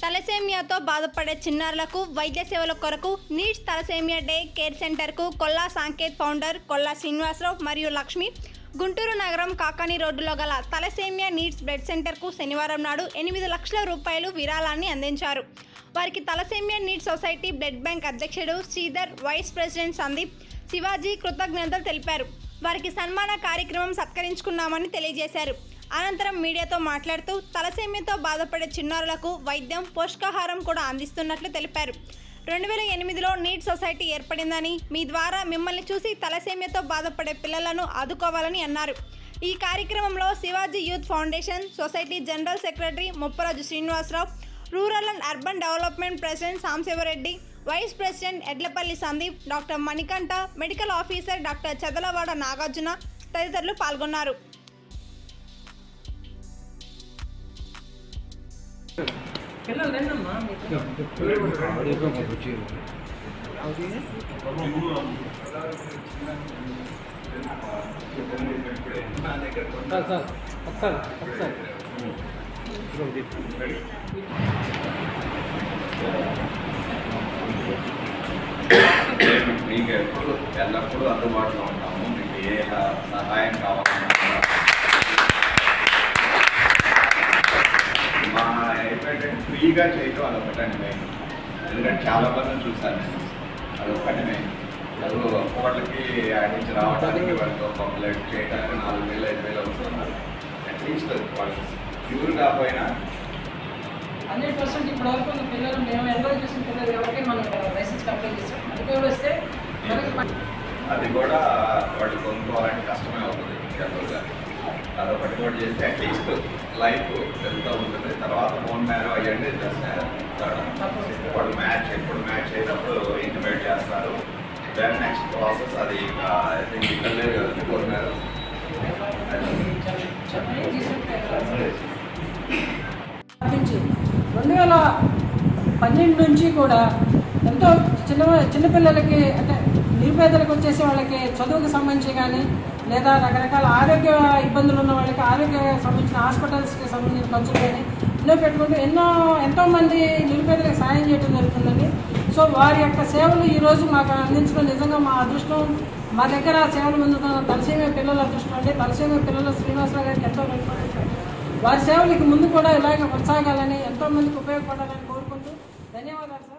తలసేమియాతో బాధపడే చిన్నారులకు వైద్య సేవల కొరకు నీడ్స్ తలసేమియా డే కేర్ సెంటర్కు కొల్లా సాంకేత్ ఫౌండర్ కొల్లా శ్రీనివాసరావు మరియు లక్ష్మి గుంటూరు నగరం కాకాని రోడ్డులో గల తలసేమియా నీడ్స్ బ్లడ్ సెంటర్కు శనివారం నాడు ఎనిమిది లక్షల రూపాయలు విరాళాన్ని అందించారు వారికి thalassemia needs society blood bank అధ్యక్షుడు శ్రీధర్ వైస్ ప్రెసిడెంట్ సందీప్ శివాజీ కృతజ్ఞతలు తెలిపారు వారికి సన్మాన కార్యక్రమం సత్కరించుకున్నామని తెలియజేశారు అనంతరం మీడియాతో మాట్లాడుతూ తలసేమియాతో బాధపడే చిన్నారులకు వైద్యం పోషకాహారం కూడా అందిస్తున్నట్లు తెలిపారు రెండు వేల ఎనిమిదిలో నీట్ సొసైటీ ఏర్పడిందని మీ ద్వారా మిమ్మల్ని చూసి తలసేమియాతో బాధపడే పిల్లలను ఆదుకోవాలని అన్నారు ఈ కార్యక్రమంలో Shivaji youth foundation society general secretary Mupparaju Srinivasarao rural and urban development president Samsivareddy vice president Edlapalli Sandeep doctor Manikanta medical officer doctor Chadalavada Nagarjuna తదితరులు పాల్గొన్నారు పిల్లలు రండమ్మా మీకు సార్ సార్ ఒకసారి ఒకసారి మీకు ఎప్పుడు ఎల్లప్పుడూ అందుబాటులో ఉంటాము మీకు ఏ సహాయం కావాలన్నా మా ఏంటంటే ఫ్రీగా చేయటం అదొకటండి మెయిన్ ఎందుకంటే చాలా మందిని చూశాను నేను అదొకటి మెయిన్ చదువు వాళ్ళకి ఆడించి రావడానికి వాళ్ళతో కంప్లైంట్ చేయడానికి నాలుగు వేలు ఐదు వేలు అవుతున్నారు అట్లీస్ట్ వాళ్ళు ప్యూర్ కాకపోయినా హండ్రెడ్ పర్సెంట్ ఇప్పటి వరకు ఉన్న పిల్లలు మేము ఎన్రోల్ చేసిన పిల్లలు ఎవరికి మనం లైసెన్స్ అప్లై చేసాం అది కూడా వస్తే మనకి ప- అది కూడా వాళ్ళు కొనుక్కోవాలంటే కష్టమే అవుతుంది జనరల్గా అదొకటి కూడా చేస్తే అట్లీస్ట్ లైఫ్ వెళ్తూ ఉంటుంది తర్వాత ఫోన్ మ్యాన్ అవన్నీ చేస్తారు వాళ్ళు మ్యాచ్ ఎప్పుడు మ్యాచ్ అయినప్పుడు ఇంటిమేట్ చేస్తారు దెన్ నెక్స్ట్ ప్రాసెస్ అది ఐ థింక్ ఇక్కడ లేదు కదండి ఫోన్ మ్యాన్ చెప్పండి తీసుకుంటే నుంచి రెండు వేల పన్నెండు నుంచి కూడా ఎంతో చిన్న చిన్నపిల్లలకి అంటే నిరుపేదలకు వచ్చేసి వాళ్ళకి చదువుకు సంబంధించి కానీ లేదా రకరకాల ఆరోగ్య ఇబ్బందులు ఉన్న వాళ్ళకి ఆరోగ్య సంబంధించిన హాస్పిటల్స్కి సంబంధించిన ఖర్చులు కానీ ఎన్నో పెట్టుకుంటూ ఎన్నో ఎంతోమంది నిరుపేదలకు సాయం చేయడం జరుగుతుందండి సో వారి యొక్క సేవలు ఈరోజు మాకు అందించడం నిజంగా మా అదృష్టం మా దగ్గర సేవలు పొందుతున్న తలసేమే పిల్లల అదృష్టం అండి తలసేమే పిల్లల శ్రీనివాసరావు గారికి ఎంతో రుణపడి వారి సేవలకి ముందు కూడా ఇలాగే కొనసాగాలని ఎంతో మందికి ఉపయోగపడాలని కోరుకుంటూ ధన్యవాదాలు సార్